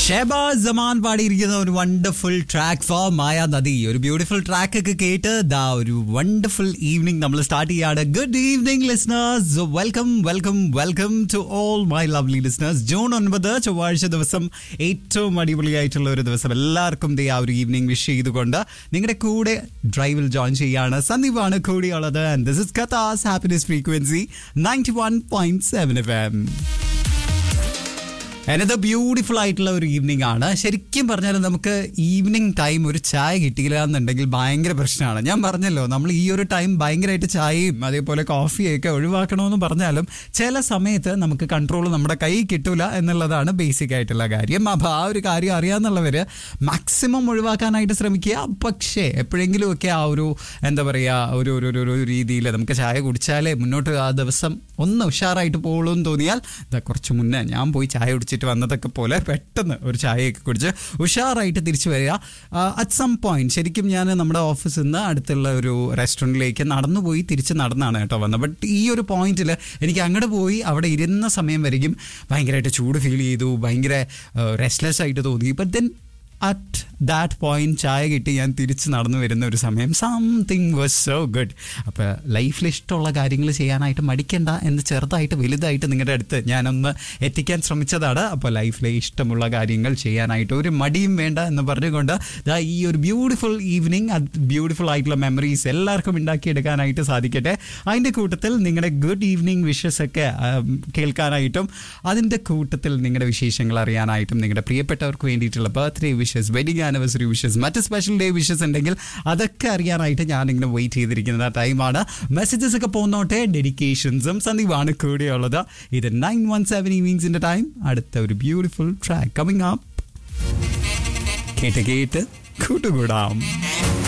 ഷെബാസ് ജമാൻ പാടിയിരിക്കുന്ന ഒരു wonderful track four മായ നദി ഒരു ബ്യൂട്ടിഫുൾ ട്രാക്ക് ഒക്കെ കേട്ട് ദാ ഒരു വണ്ടർഫുൾ ഈവനിങ് നമ്മൾ സ്റ്റാർട്ട് ചെയ്യാണ് good evening listeners welcome welcome welcome to all my lovely listeners June ഒൻപത് ചൊവ്വാഴ്ച ദിവസം ഏറ്റവും അടിപൊളിയായിട്ടുള്ള ഒരു ദിവസം എല്ലാവർക്കും ദേ ആ ഒരു ഈവനിങ് വിഷ് ചെയ്തുകൊണ്ട് നിങ്ങളുടെ കൂടെ ഡ്രൈവിൽ ജോയിൻ ചെയ്യാണ് സന്ദീപാണ് കൂടിയുള്ളത് ആൻഡ് ദിസ് ഇസ് കഥാസ് happiness frequency ninety one point seven F M എന്നത് ബ്യൂട്ടിഫുൾ ആയിട്ടുള്ള ഒരു ഈവനിങ് ആണ് ശരിക്കും പറഞ്ഞാൽ നമുക്ക് ഈവനിങ് ടൈം ഒരു ചായ കിട്ടിയില്ല എന്നുണ്ടെങ്കിൽ ഭയങ്കര പ്രശ്നമാണ് ഞാൻ പറഞ്ഞല്ലോ നമ്മൾ ഈ ഒരു ടൈം ഭയങ്കരമായിട്ട് ചായയും അതേപോലെ കോഫിയൊക്കെ ഒഴിവാക്കണമെന്ന് പറഞ്ഞാലും ചില സമയത്ത് നമുക്ക് കൺട്രോൾ നമ്മുടെ കൈ കിട്ടൂല എന്നുള്ളതാണ് ബേസിക് ആയിട്ടുള്ള കാര്യം അപ്പോൾ ആ ഒരു കാര്യം അറിയാന്നുള്ളവർ മാക്സിമം ഒഴിവാക്കാനായിട്ട് ശ്രമിക്കുക പക്ഷേ എപ്പോഴെങ്കിലുമൊക്കെ ആ ഒരു എന്താ പറയുക ഒരു ഒരു ഒരു- ഒരു രീതിയിൽ നമുക്ക് ചായ കുടിച്ചാലേ മുന്നോട്ട് ആ ദിവസം ഒന്ന് ഉഷാറായിട്ട് പോകുള്ളൂ എന്ന് തോന്നിയാൽ ഇതാ കുറച്ച് മുന്നേ ഞാൻ പോയി ചായ കുടിച്ചിട്ട് വന്നതൊക്കെ പോലെ പെട്ടെന്ന് ഒരു ചായയൊക്കെ കുടിച്ച് ഉഷാറായിട്ട് തിരിച്ചു വരിക അറ്റ് സം പോയിന്റ് ശരിക്കും ഞാൻ നമ്മുടെ ഓഫീസിൽ നിന്ന് അടുത്തുള്ള ഒരു റെസ്റ്റോറൻറ്റിലേക്ക് നടന്നു പോയി തിരിച്ച് നടന്നാണ് കേട്ടോ വന്നത് ബട്ട് ഈ ഒരു പോയിന്റിൽ എനിക്ക് അങ്ങോട്ട് പോയി അവിടെ ഇരുന്ന സമയം വരെയും ഭയങ്കരമായിട്ട് ചൂട് ഫീൽ ചെയ്തു ഭയങ്കര റെസ്റ്റ്ലെസ് ആയിട്ട് തോന്നി but then at that point ചായ കിട്ടി ഞാൻ തിരിച്ച് നടന്നു വരുന്ന ഒരു സമയം സംതിങ് വാസ് സോ ഗുഡ് അപ്പോൾ ലൈഫിൽ ഇഷ്ടമുള്ള കാര്യങ്ങൾ ചെയ്യാനായിട്ട് മടിക്കണ്ട എന്ന് ചെറുതായിട്ട് വലുതായിട്ട് നിങ്ങളുടെ അടുത്ത് ഞാനൊന്ന് എത്തിക്കാൻ ശ്രമിച്ചതാണ് അപ്പോൾ ലൈഫിലെ ഇഷ്ടമുള്ള കാര്യങ്ങൾ ചെയ്യാനായിട്ട് ഒരു മടിയും വേണ്ട എന്ന് പറഞ്ഞുകൊണ്ട് ദാ ഈ ഒരു ബ്യൂട്ടിഫുൾ ഈവനിങ് ബ്യൂട്ടിഫുൾ ആയിട്ടുള്ള മെമ്മറീസ് എല്ലാവർക്കും ഉണ്ടാക്കിയെടുക്കാനായിട്ട് സാധിക്കട്ടെ അതിൻ്റെ കൂട്ടത്തിൽ നിങ്ങളുടെ ഗുഡ് ഈവനിങ് വിഷസ് ഒക്കെ ആം, കേൾക്കാനായിട്ടും അതിൻ്റെ കൂട്ടത്തിൽ നിങ്ങളുടെ വിശേഷങ്ങൾ അറിയാനായിട്ടും നിങ്ങളുടെ പ്രിയപ്പെട്ടവർക്ക് വേണ്ടിയിട്ടുള്ള birthday wishes wedding anniversary wishes മറ്റ് സ്പെഷ്യൽ ഡേ വിഷസ് ഉണ്ടെങ്കിൽ അതൊക്കെ അറിയാനായിട്ട് ഞാൻ ഇങ്ങനെ വെയിറ്റ് ചെയ്തിരിക്കുന്ന ടൈമാണ് മെസ്സേജസ് ഒക്കെ പോന്നോട്ടെ ഡെഡിക്കേഷൻസും സന്ദീപാണ് കൂടെയുള്ളത് ഇത് നയൻ വൺ സെവൻ ഈവനിങ്സിന്റെ ടൈം അടുത്ത ഒരു ബ്യൂട്ടിഫുൾ ട്രാക്ക് കമ്മിങ് അപ്പ് കേട്ട് കേട്ട് കൂട്ടുകൂടാം